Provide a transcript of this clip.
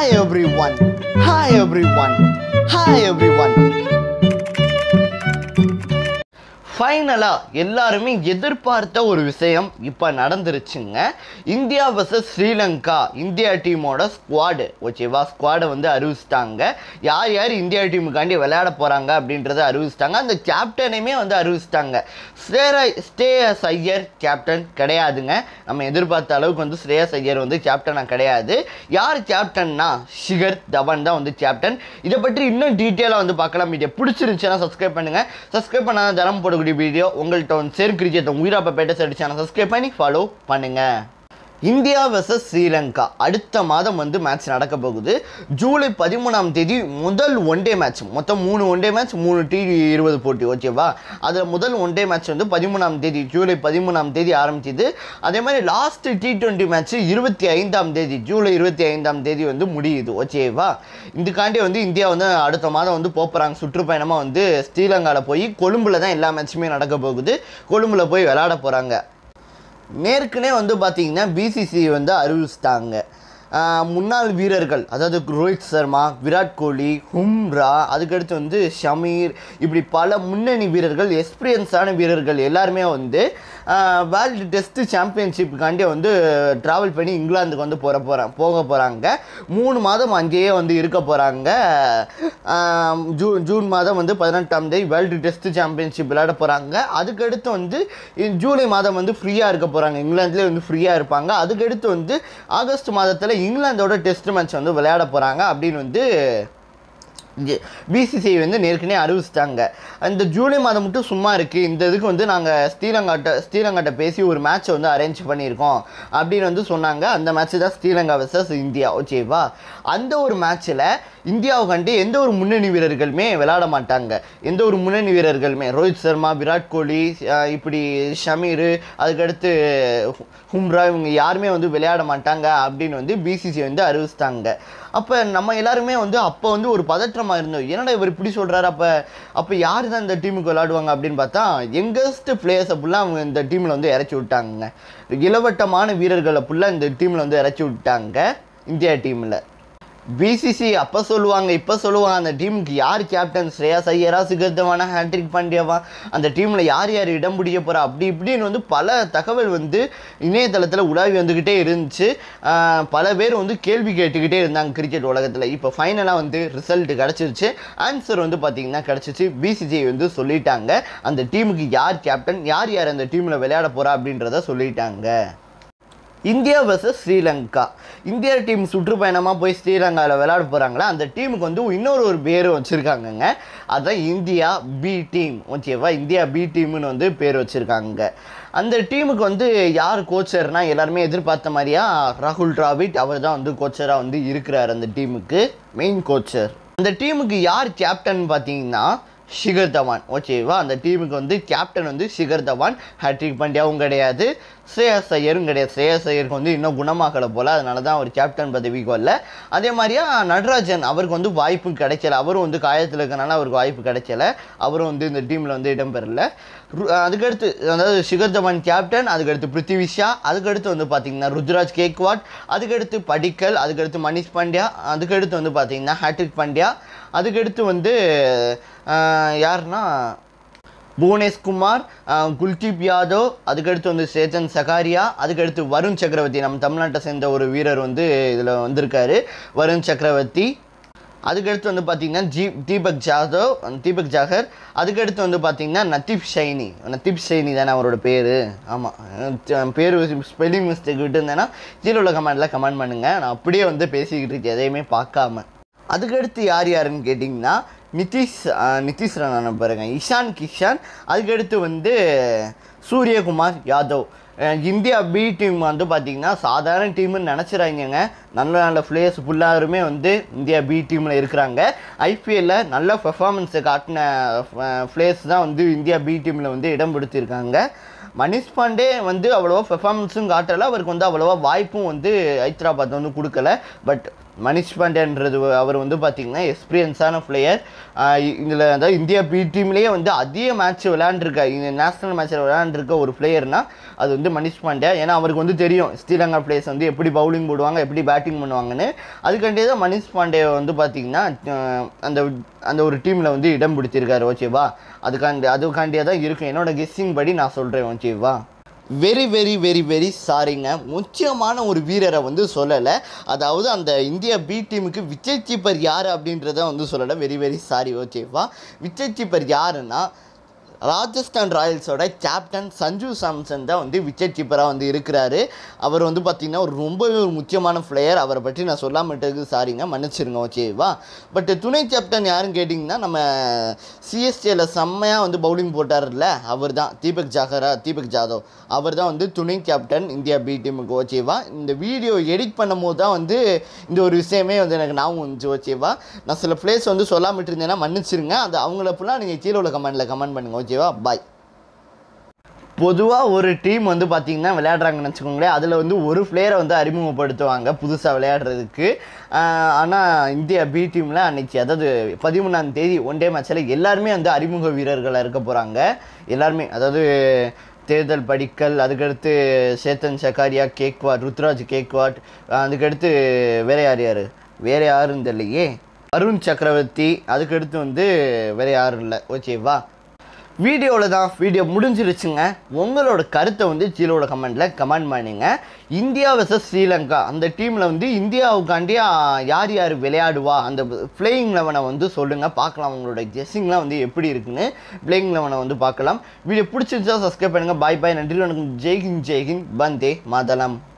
Hi everyone. Hi everyone. Hi everyone. ஃபைனலாக எல்லாருமே எதிர்பார்த்த ஒரு விஷயம் இப்போ நடந்துருச்சுங்க இந்தியா vs ஸ்ரீலங்கா இந்தியா டீமோட ஸ்குவாடு ஓகேவா ஸ்குவாடை வந்து அறிவிச்சிட்டாங்க யார் யார் இந்தியா டீமுக்காண்டி விளையாட போகிறாங்க அப்படின்றத அறிவிச்சிட்டாங்க அந்த கேப்டனையுமே வந்து அறிவிச்சிட்டாங்க ஸ்ரேர ஸ்ரேயஸ் ஐயர் கேப்டன் கிடையாதுங்க நம்ம எதிர்பார்த்த அளவுக்கு வந்து ஸ்ரேயஸ் ஐயர் வந்து கேப்டனாக கிடையாது யார் கேப்டன்னா ஷிகர் தவான் தான் வந்து கேப்டன் இதை பற்றி இன்னும் டீட்டெயிலாக வந்து பார்க்கலாம் இதை பிடிச்சிருந்துச்சுன்னா சப்ஸ்கிரைப் பண்ணுங்கள் சப்ஸ்கிரைப் பண்ணாத தரம் போடக்கூடிய வீடியோ உங்கள்கிட்ட வந்து சேர் கிரிக்கெட் உயிராப்ப பேட்ட சரி சேனல் சப்ஸ்கிரைப் பண்ணி ஃபாலோ பண்ணுங்கள் இந்தியா வர்சஸ் ஸ்ரீலங்கா அடுத்த மாதம் வந்து மேட்ச் நடக்க போகுது ஜூலை பதிமூணாம் தேதி முதல் ஒன் டே மேட்ச் மொத்தம் மூணு ஒன் டே மேட்ச் மூணு டி இருபது போட்டி ஓகேவா அதில் முதல் ஒன் டே மேட்ச் வந்து பதிமூணாம் தேதி ஜூலை பதிமூணாம் தேதி ஆரம்பிச்சது அதே மாதிரி லாஸ்ட் டி டுவெண்ட்டி மேட்ச் இருபத்தி ஐந்தாம் தேதி ஜூலை இருபத்தி ஐந்தாம் தேதி வந்து முடியுது ஓகேவா இதுக்காண்டி வந்து இந்தியா வந்து அடுத்த மாதம் வந்து போகிறாங்க சுற்றுப்பயணமாக வந்து ஸ்ரீலங்காவில் போய் கொழும்புல தான் எல்லா மேட்சுமே நடக்க போகுது கொழும்புல போய் விளையாட போகிறாங்க நேருக்குனே வந்து பார்த்தீங்கன்னா பிசிசி வந்து அறிவிச்சிட்டாங்க ஆஹ் முன்னாள் வீரர்கள் அதாவது ரோஹித் சர்மா விராட் கோலி ஹும்ரா அதுக்கடுத்து வந்து ஷமீர் இப்படி பல முன்னணி வீரர்கள் எக்ஸ்பீரியன்ஸான வீரர்கள் எல்லாருமே வந்து வேர்ல்டு டெஸ்ட் சாம்பியன்ஷிப்புக்காண்டி வந்து ட்ராவல் பண்ணி இங்கிலாந்துக்கு வந்து போகிற போகிறாங்க போக போகிறாங்க மூணு மாதம் அங்கேயே வந்து இருக்க போகிறாங்க ஜூன் ஜூன் மாதம் வந்து பதினெட்டாம் தேதி வேர்ல்டு டெஸ்ட் சாம்பியன்ஷிப் விளையாட போகிறாங்க அதுக்கடுத்து வந்து இ- ஜூலை மாதம் வந்து ஃப்ரீயாக இருக்க போகிறாங்க இங்கிலாந்துலேயே வந்து ஃப்ரீயாக இருப்பாங்க அதுக்கடுத்து வந்து ஆகஸ்ட் மாதத்தில் இங்கிலாந்தோட டெஸ்ட் மேட்ச் வந்து விளையாட போகிறாங்க அப்படின்னு வந்து பிசிசிஐ வந்து நேர்கனே அறிவிச்சிட்டாங்க அந்த ஜூலை மாதம் மட்டும் சும்மா இருக்குது இந்த இதுக்கு வந்து நாங்கள் ஸ்ரீலங்காட்ட ஸ்ரீலங்காட்ட பேசி ஒரு மேட்ச்சை வந்து அரேஞ்ச் பண்ணியிருக்கோம் அப்படின்னு வந்து சொன்னாங்க அந்த மேட்ச் தான் ஸ்ரீலங்கா vs இந்தியா ஓகேவா அந்த ஒரு மேட்ச்சில் இந்தியாவுக்காண்டி எந்த ஒரு முன்னணி வீரர்களுமே விளையாட மாட்டாங்க எந்த ஒரு முன்னணி வீரர்களுமே ரோஹித் சர்மா விராட் கோலி அஹ் இப்படி ஷமீர் அதுக்கடுத்து ஹு- ஹும்ரா இவங்க யாருமே வந்து விளையாட மாட்டாங்க அப்படின்னு வந்து பிசிசி வந்து அறிவிச்சிட்டாங்க அப்போ நம்ம எல்லாருமே வந்து அப்போ வந்து ஒரு பதற்றமாக இருந்தோம் என்னடா இவர் இப்படி சொல்கிறாரு அப்போ அப்போ யார் தான் இந்த டீமுக்கு விளையாடுவாங்க அப்படின்னு பார்த்தா யங்கஸ்ட் பிளேயர்ஸை ஃபுல்லாக அவங்க இந்த டீமில் வந்து இறச்சி விட்டாங்க இளவட்டமான வீரர்களை ஃபுல்லாக இந்த டீமில் வந்து இறச்சி விட்டாங்க இந்தியா டீமில் பிசிசி அப்போ சொல்லுவாங்க இப்போ சொல்லுவாங்க அந்த டீமுக்கு யார் கேப்டன் ஸ்ரேயாஸ் ஐயரா சிகர்தவானா ஹேட்ரிக் பாண்டியாவா அந்த டீமில் யார் யார் இடம் பிடிக்க போகிறா அப்படி இப்படின்னு வந்து பல தகவல் வந்து இணையதளத்தில் உலாவி வந்துக்கிட்டே இருந்துச்சு ஆஹ் பல பேர் வந்து கேள்வி கேட்டுக்கிட்டே இருந்தாங்க கிரிக்கெட் உலகத்தில் இப்போ ஃபைனலாக வந்து ரிசல்ட் கிடச்சிருச்சு ஆன்சர் வந்து பார்த்தீங்கன்னா கிடச்சிச்சு பிசிசிஐ வந்து சொல்லிட்டாங்க அந்த டீமுக்கு யார் கேப்டன் யார் யார் அந்த டீமில் விளையாட போகிறா அப்படின்றத சொல்லிட்டாங்க India vs Sri Lanka India team சுற்றுப்பயணமாக போய் ஸ்ரீலங்காவில் விளையாட போகிறாங்களா அந்த டீமுக்கு வந்து இன்னொரு ஒரு பேர் வச்சுருக்காங்கங்க அதுதான் இந்தியா பி டீம் ஓகேவா இந்தியா பி டீம்னு வந்து பேர் வச்சுருக்காங்க அந்த டீமுக்கு வந்து யார் கோச்சர்னா எல்லாருமே எதிர்பார்த்த மாதிரியா ராகுல் டிராவிட் அவர் தான் வந்து கோச்சராக வந்து இருக்கிறார் அந்த டீமுக்கு மெயின் கோச்சர் அந்த டீமுக்கு யார் கேப்டன் பார்த்தீங்கன்னா ஷிகர் தவான் ஓகேவா அந்த டீமுக்கு வந்து கேப்டன் வந்து ஷிகர் தவான் ஹேட்ரிக் பாண்டியாவும் கிடையாது ஸ்ரேயஸ் ஐயரும் கிடையாது ஸ்ரேயஸ் ஐயருக்கு வந்து இன்னும் குணமாகலை போல் அதனால தான் அவர் கேப்டன் பதவிக்கு வரல அதே மாதிரியா நடராஜன் அவருக்கு வந்து வாய்ப்பு கிடைக்கல அவரும் வந்து காயத்தில் இருக்கனால அவருக்கு வாய்ப்பு கிடைக்கல அவரும் வந்து இந்த டீமில் வந்து இடம்பெறல ரு- அதுக்கடுத்து அதாவது ஷிகர் தவான் கேப்டன் அதுக்கடுத்து பிருத்திவி ஷா அதுக்கடுத்து வந்து பார்த்தீங்கன்னா ருத்ராஜ் கேக்வாட் அதுக்கடுத்து படிக்கல் அதுக்கடுத்து மணிஷ் பாண்டியா அதுக்கடுத்து வந்து பார்த்தீங்கன்னா ஹேட்ரிக் பாண்டியா அதுக்கடுத்து வந்து ஆஹ், யாருன்னா புவனேஷ்குமார் ஆஹ், குல்தீப் யாதவ் அதுக்கடுத்து வந்து சேத்தன் சகாரியா அதுக்கடுத்து வருண் சக்கரவர்த்தி நம்ம தமிழ்நாட்டை சேர்ந்த ஒரு வீரர் வந்து இதில் வந்திருக்காரு வருண் சக்கரவர்த்தி அதுக்கடுத்து வந்து பார்த்தீங்கன்னா ஜீ தீபக் ஜாதவ் தீபக் ஜாகர் அதுக்கடுத்து வந்து பார்த்தீங்கன்னா நத்தீப் ஷைனி நத்தீப் ஷைனி தானே அவரோட பேர் ஆமாம் பேர் ஸ்பெல்லிங் மிஸ்டேக் விட்டுருந்தேன்னா கீழே உள்ள கமெண்டில் கமெண்ட் பண்ணுங்கள் நான் அப்படியே வந்து பேசிக்கிட்டு இருக்கேன் எதையுமே பார்க்காம அதுக்கடுத்து யார் யாருன்னு கேட்டிங்கன்னா நிதிஷ் ஆஹ், நிதிஷ் ராணா பாருங்க இஷான் கிஷான் அதுக்கடுத்து வந்து சூரியகுமார் யாதவ் அஹ், இந்தியா பி டீம் வந்து பார்த்திங்கன்னா சாதாரண டீம்னு நினச்சிடாதீங்க நல்ல நல்ல பிளேயர்ஸ் ஃபுல்லாருமே வந்து இந்தியா பி டீமில் இருக்கிறாங்க ஐபிஎல்ல நல்ல பெர்ஃபார்மன்ஸை காட்டின பிளேயர்ஸ் தான் வந்து இந்தியா பி டீமில் வந்து இடம் பிடித்திருக்காங்க மனிஷ் பாண்டே வந்து அவ்வளோவா பெர்ஃபார்மன்ஸும் காட்டலை அவருக்கு வந்து அவ்வளோவா வாய்ப்பும் வந்து ஹைதராபாத் வந்து கொடுக்கல பட் மனிஷ் பாண்டேன்றது அவர் வந்து பார்த்தீங்கன்னா எக்ஸ்பீரியன்ஸான பிளேயர் இதில் அதாவது இந்தியா பி டீம்லேயே வந்து அதிக மேட்ச் விளையாண்டுருக்க இந்த நேஷனல் மேட்ச்சில் விளையாண்டுருக்க ஒரு பிளேயர்னா அது வந்து மனிஷ் பாண்டே ஏன்னா அவருக்கு வந்து தெரியும் ஸ்ரீலங்கா பிளேயர்ஸ் வந்து எப்படி பவுலிங் போடுவாங்க எப்படி பேட்டிங் பண்ணுவாங்கன்னு அதுக்காண்டியே தான் மனிஷ் பாண்டே வந்து பார்த்தீங்கன்னா அஹ், அந்த அந்த ஒரு டீமில் வந்து இடம் பிடிச்சிருக்காரு ஓகேவா அதுக்காண்டி அதுக்காண்டியே தான் இருக்கும் என்னோட கெஸ்ஸிங் படி நான் சொல்கிறேன் ஓகேவா வெரி வெரி வெரி வெரி சாரிங்க முக்கியமான ஒரு வீரரை வந்து சொல்லலை அதாவது அந்த இந்தியா பி டீமுக்கு விக்கெட் கீப்பர் யார் அப்படின்றத வந்து சொல்லலை வெரி வெரி சாரி ஓகேவா விக்கெட் கீப்பர் யாருன்னா ராஜஸ்தான் ராயல்ஸோட கேப்டன் சஞ்சு சாம்சன் தான் வந்து விக்கெட் கீப்பராக வந்து இருக்கிறாரு அவர் வந்து பார்த்திங்கன்னா ஒரு ரொம்பவே ஒரு முக்கியமான பிளேயர் அவரை பற்றி நான் சொல்லாமட்டதுக்கு சாரிங்க மன்னிச்சிருங்க ஓகேவா பட் துணை கேப்டன் யாருன்னு கேட்டிங்கன்னா நம்ம சிஎஸ்டியில் செம்மையாக வந்து பவுலிங் போட்டார்ல அவர் தான் தீபக் ஜாகரா தீபக் ஜாதவ் அவர் தான் வந்து துணை கேப்டன் இந்தியா பி டீமுக்கு ஓகேவா இந்த வீடியோ எடிட் பண்ணும்போது தான் வந்து இந்த ஒரு விஷயமே வந்து எனக்கு ஞாபகம் வந்துச்சு ஓகேவா நான் சில பிளேஸ் வந்து சொல்லாமட்டு இருந்தேன்னா மன்னிச்சிருங்க அது அவங்கள ஃபுல்லாக நீங்கள் கீழே உள்ள கமெண்ட்டில் கமெண்ட் பண்ணுங்கள் ஓகேவா பாய் பொதுவாக ஒரு டீம் வந்து பார்த்தீங்கன்னா விளையாடுறாங்கன்னு வச்சுக்கோங்களேன் அதில் வந்து ஒரு பிளேயரை வந்து அறிமுகப்படுத்துவாங்க புதுசாக விளையாடுறதுக்கு ஆனால் இந்தியா பி டீமில் அன்னைக்கு அதாவது பதிமூணாம் தேதி ஒன் டே மேட்ச்சில் எல்லாருமே வந்து அறிமுக வீரர்களாக இருக்க போகிறாங்க எல்லாருமே அதாவது தேர்தல் படிக்கல் அதுக்கடுத்து சேத்தன் சக்காரியா கேக்வாட் ருத்ராஜ் கேக்வாட் அதுக்கடுத்து வேற யார் யார் வேற யாருன்னு தெரியலையே அருண் சக்கரவர்த்தி அதுக்கடுத்து வந்து வேற யாரும் இல்லை ஓகேவா வீடியோவில் தான் வீடியோ முடிஞ்சிருச்சுங்க உங்களோட கருத்தை வந்து கீழோட கமெண்ட்டில் கமெண்ட் பண்ணுங்க இந்தியா வர்சஸ் ஸ்ரீலங்கா அந்த டீமில் வந்து இந்தியாவுக்காண்டி ஆ, யார் யார் விளையாடுவா அந்த பிளேயிங் லெவனை வந்து சொல்லுங்கள் பார்க்கலாம் உங்களோட கெஸ்ஸிங்லாம் வந்து எப்படி இருக்குன்னு பிளேயிங் லெவனை வந்து பார்க்கலாம் வீடியோ பிடிச்சிருச்சா சப்ஸ்கிரைப் பண்ணுங்கள் பாய் பாய் நன்றி வணக்கம் ஜெய்ஹிந்த் ஜெய்ஹிந்த் பந்தே மாதளம்